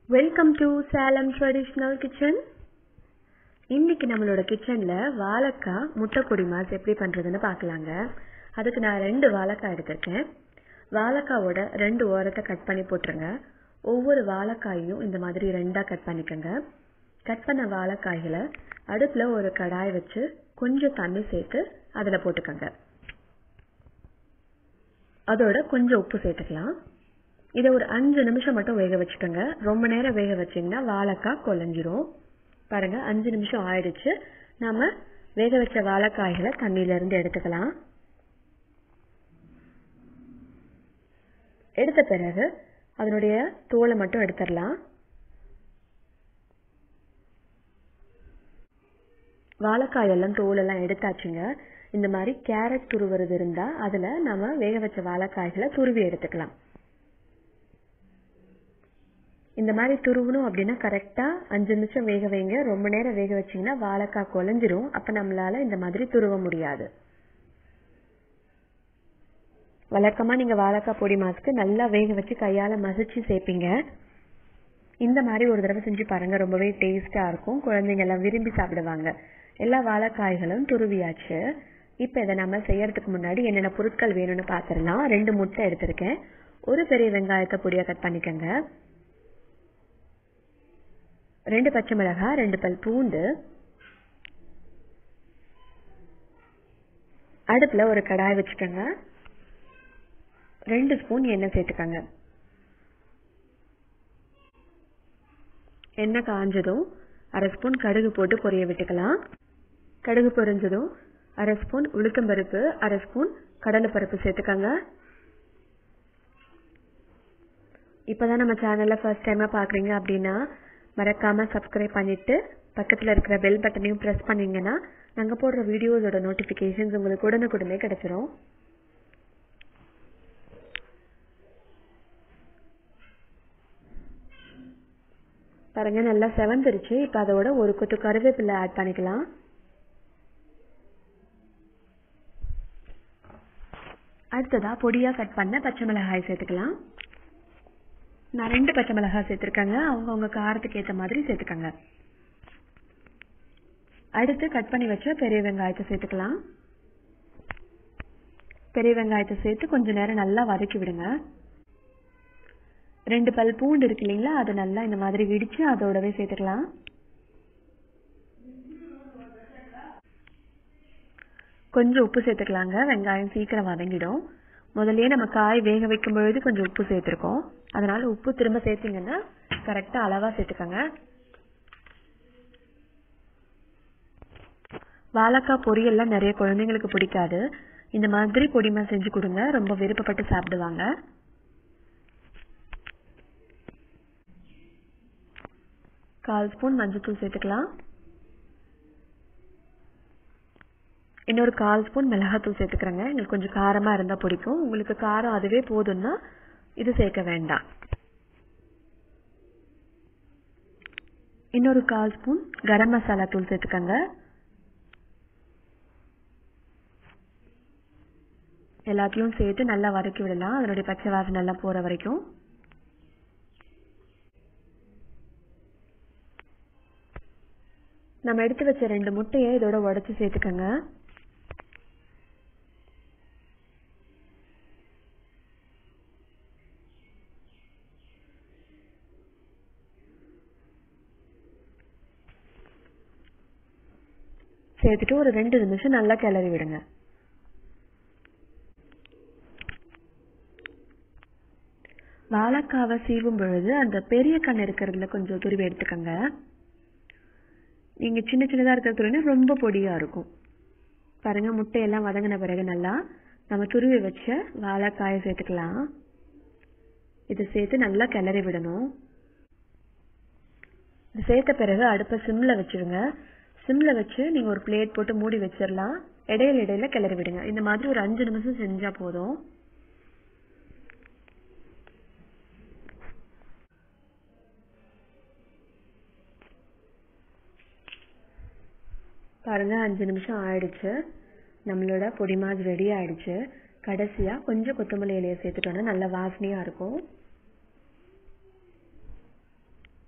welcome to Salem traditional kitchen இன்னைக்கு நம்மளோட கிச்சன்ல வாழைக்காய் முட்டை பொடி மாஸ் எப்படி பண்றதுன்னு பார்க்கலாங்க அதுக்கு நான் ரெண்டு வாழைக்காய் எடுத்திருக்கேன் வாழைக்காவோட ரெண்டு ஓரத்தை கட் பண்ணி போட்டுருங்க ஒவ்வொரு வாழைக்காயையும் இந்த மாதிரி ரெண்டா கட் பண்ணிக்கோங்க கட் பண்ண வாழைக்காய்களை அடுப்புல ஒரு கடாய் வச்சு கொஞ்சம் தண்ணி சேர்த்து அதுல போட்டுக்கோங்க அதோட கொஞ்சம் உப்பு சேர்த்துக்கலாம் இதை ஒரு அஞ்சு நிமிஷம் மட்டும் வேக வச்சுக்கோங்க ரொம்ப நேரம் வேக வச்சீங்கன்னா வாழைக்காய் குழஞ்சிரும் பாருங்க அஞ்சு நிமிஷம் ஆயிடுச்சு நாம வேக வச்ச வாழைக்காய்களை தண்ணியில இருந்து எடுத்துக்கலாம் எடுத்த பிறகு அதனுடைய தோலை மட்டும் எடுத்துடலாம் வாழைக்காய் எல்லாம் தோலெல்லாம் எடுத்தாச்சுங்க இந்த மாதிரி கேரட் துருவுறது இருந்தா அதுல நம்ம வேக வச்ச வாழைக்காய்களை துருவி எடுத்துக்கலாம் இந்த மாதிரி துருவணும் அப்படின்னா கரெக்டா அஞ்சு நிமிஷம் வேக வைங்க ரொம்ப நேரம் வேக வச்சீங்கன்னா வாழைக்காய் குழஞ்சிரும் அப்ப நம்மளால இந்த மாதிரி துருவ முடியாது வழக்கமா நீங்க வாழைக்காய் பொடி மாசுக்கு நல்லா வேக வச்சு கையால மசிச்சு சேர்ப்பீங்க இந்த மாதிரி ஒரு தடவை செஞ்சு பாருங்க ரொம்பவே டேஸ்டா இருக்கும் குழந்தைங்க எல்லாம் விரும்பி சாப்பிடுவாங்க எல்லா வாழைக்காய்களும் துருவியாச்சு இப்ப இதை நம்ம செய்யறதுக்கு முன்னாடி என்னென்ன பொருட்கள் வேணும்னு பாத்திரலாம் ரெண்டு முட்டை எடுத்திருக்கேன் ஒரு பெரிய வெங்காயத்தை பொடியா கட் பண்ணிக்கோங்க ரெண்டு பச்சை மிளகாய் ரெண்டு பல் பூண்டு அடுப்புல ஒரு கடாய் வச்சுக்கோங்க ரெண்டு ஸ்பூன் எண்ணெய் சேர்த்துக்கோங்க எண்ணெய் காஞ்சதும் அரை ஸ்பூன் கடுகு போட்டு பொரிய விட்டுக்கலாம் கடுகு பொரிஞ்சதும் அரை ஸ்பூன் உளுத்தம்பருப்பு அரை ஸ்பூன் கடலைப்பருப்பு சேர்த்துக்கோங்க இப்பதான் நம்ம சேனல்ல ஃபர்ஸ்ட் டைமா பாக்குறீங்க அப்படின்னா மறக்காம சப்ஸ்கிரைப் பண்ணிட்டு பக்கத்துல இருக்கிற பெல் பட்டனையும் பிரஸ் பண்ணீங்கன்னா நாங்க போடுற வீடியோஸோட நோட்டிபிகேஷன்ஸ் உங்களுக்கு உடனுக்குடனே கிடைச்சிரும் பாருங்க நல்லா செவந்துருச்சு இப்ப அதோட ஒரு கொத்து கருவேப்பிலை ஆட் பண்ணிக்கலாம் அடுத்ததா பொடியா கட் பண்ண பச்சை மிளகாய் சேர்த்துக்கலாம் நான் ரெண்டு பச்சை மிளகாய் சேர்த்திருக்கேங்க அவங்கவுங்க காரத்துக்கு ஏற்ற மாதிரி சேர்த்துக்கோங்க அடுத்து கட் பண்ணி வச்ச பெரிய வெங்காயத்தை சேர்த்துக்கலாம் பெரிய வெங்காயத்தை சேர்த்து கொஞ்ச நேரம் நல்லா வதக்கி விடுங்க ரெண்டு பல் பூண்டு இருக்கு இல்லைங்களா அதை நல்லா இந்த மாதிரி இடிச்சு அதோடவே சேர்த்துக்கலாம் கொஞ்சம் உப்பு சேர்த்துக்கலாங்க வெங்காயம் சீக்கிரம் வதங்கிடும் முதல்லயே நம்ம காய் வேக வைக்கும் பொழுது கொஞ்சம் உப்பு சேர்த்துருக்கோம் அதனால உப்பு திரும்ப சேர்த்தீங்கன்னா கரெக்டா அளவா சேர்த்துக்கோங்க வாழைக்காய் பொரியல்லாம் நிறைய குழந்தைங்களுக்கு பிடிக்காது இந்த மாதிரி பொடிமா செஞ்சு கொடுங்க ரொம்ப விருப்பப்பட்டு சாப்பிடுவாங்க கால் ஸ்பூன் மஞ்சள்தூள் சேர்த்துக்கலாம் இன்னொரு கால் ஸ்பூன் மிளகாத்தூள் சேர்த்துக்கிறேங்க எங்களுக்கு கொஞ்சம் காரமா இருந்தா பிடிக்கும் உங்களுக்கு காரம் அதுவே போதும்னா இது சேர்க்க வேண்டாம் இன்னொரு கால் ஸ்பூன் கரம் மசாலா தூள் சேர்த்துக்கோங்க எல்லாத்தையும் சேர்த்து நல்லா வதக்கி விடலாம் அதனுடைய பச்சை வாசனை எல்லாம் போற வரைக்கும் நம்ம எடுத்து வச்ச ரெண்டு முட்டையை இதோட உடச்சு சேர்த்துக்கோங்க சேர்த்துட்டு ஒரு ரெண்டு நிமிஷம் நல்லா கிளறி விடுங்க வாழைக்காவை சீவும் பொழுது அந்த பெரிய கண் இருக்கிறதுல கொஞ்சம் துருவி எடுத்துக்கோங்க நீங்க சின்ன சின்னதா இருக்கிற துருவினா ரொம்ப பொடியா இருக்கும் பாருங்க முட்டையெல்லாம் வதங்கின பிறகு நல்லா நம்ம துருவி வச்ச வாழைக்காயை சேர்த்துக்கலாம் இதை சேர்த்து நல்லா கிளறி விடணும் இது சேர்த்த பிறகு அடுப்பை சிம்ல வச்சிருங்க சிம்ல வச்சு நீங்க ஒரு பிளேட் போட்டு மூடி வச்சிடலாம் இடையில இடையில கிளறி விடுங்க இந்த மாதிரி ஒரு அஞ்சு நிமிஷம் செஞ்சா போதும் பாருங்க அஞ்சு நிமிஷம் ஆயிடுச்சு நம்மளோட பொடி மாஸ் ரெடி ஆயிடுச்சு கடைசியா கொஞ்சம் கொத்தமல்லி இலையை சேர்த்துட்டோம்னா நல்ல வாசனையா இருக்கும்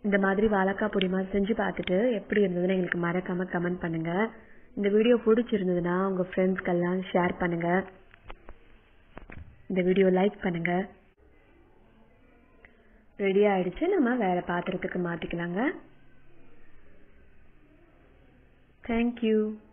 இந்த மாதிரி வாழைக்காய் பொடி மாதிரி செஞ்சு பார்த்துட்டு எப்படி இருந்ததுன்னு எங்களுக்கு மறக்காம கமெண்ட் பண்ணுங்க இந்த வீடியோ பிடிச்சிருந்ததுன்னா உங்க ஃப்ரெண்ட்ஸ்க்கெல்லாம் ஷேர் பண்ணுங்க இந்த வீடியோ லைக் பண்ணுங்க ரெடி ஆயிடுச்சு நம்ம வேற பாத்திரத்துக்கு மாத்திக்கலாங்க தேங்க்யூ